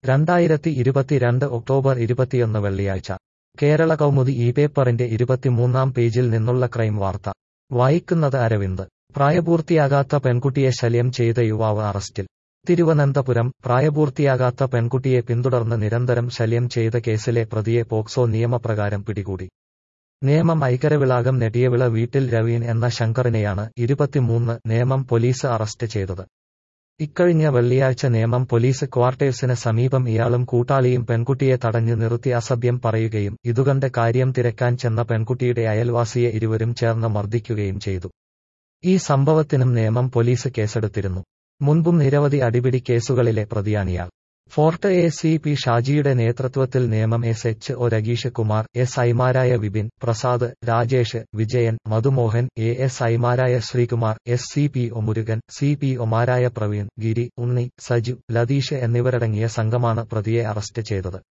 രണ്ടായിരത്തി ഇരുപത്തിരണ്ട് ഒക്ടോബർ ഇരുപത്തിയൊന്ന് വെള്ളിയാഴ്ച കേരള കൗമുദി ഈ പേപ്പറിന്റെ ഇരുപത്തിമൂന്നാം പേജിൽ നിന്നുള്ള ക്രൈം വാർത്ത വായിക്കുന്നത് അരവിന്ദ് പ്രായപൂർത്തിയാകാത്ത പെൺകുട്ടിയെ ശല്യം ചെയ്ത യുവാവ് അറസ്റ്റിൽ തിരുവനന്തപുരം പ്രായപൂർത്തിയാകാത്ത പെൺകുട്ടിയെ പിന്തുടർന്ന് നിരന്തരം ശല്യം ചെയ്ത കേസിലെ പ്രതിയെ പോക്സോ നിയമപ്രകാരം പിടികൂടി നേമം ഐക്കരവിളാകം നെടിയവിള വീട്ടിൽ രവീൻ എന്ന ശങ്കറിനെയാണ് ഇരുപത്തിമൂന്ന് നേമം പോലീസ് അറസ്റ്റ് ചെയ്തത് ഇക്കഴിഞ്ഞ വെള്ളിയാഴ്ച നേമം പോലീസ് ക്വാർട്ടേഴ്സിന് സമീപം ഇയാളും കൂട്ടാളിയും പെൺകുട്ടിയെ തടഞ്ഞു നിർത്തി അസഭ്യം പറയുകയും ഇതുകണ്ട് കാര്യം തിരക്കാൻ ചെന്ന പെൺകുട്ടിയുടെ അയൽവാസിയെ ഇരുവരും ചേർന്ന് മർദ്ദിക്കുകയും ചെയ്തു ഈ സംഭവത്തിനും നേമം പോലീസ് കേസെടുത്തിരുന്നു മുൻപും നിരവധി അടിപിടി കേസുകളിലെ പ്രതിയാണിയാൾ ഫോർട്ട് എ സി പി ഷാജിയുടെ നേതൃത്വത്തിൽ നിയമം S H O Rageesh Kumar S ഐമാരായ വിപിൻ പ്രസാദ് രാജേഷ് വിജയൻ മധുമോഹൻ എ എസ് ഐമാരായ Sreekumar S C P O Murugan C P ഒമാരായ പ്രവീൺ ഗിരി ഉണ്ണി സജു ലതീഷ് എന്നിവരടങ്ങിയ സംഘമാണ് പ്രതിയെ അറസ്റ്റ് ചെയ്തത്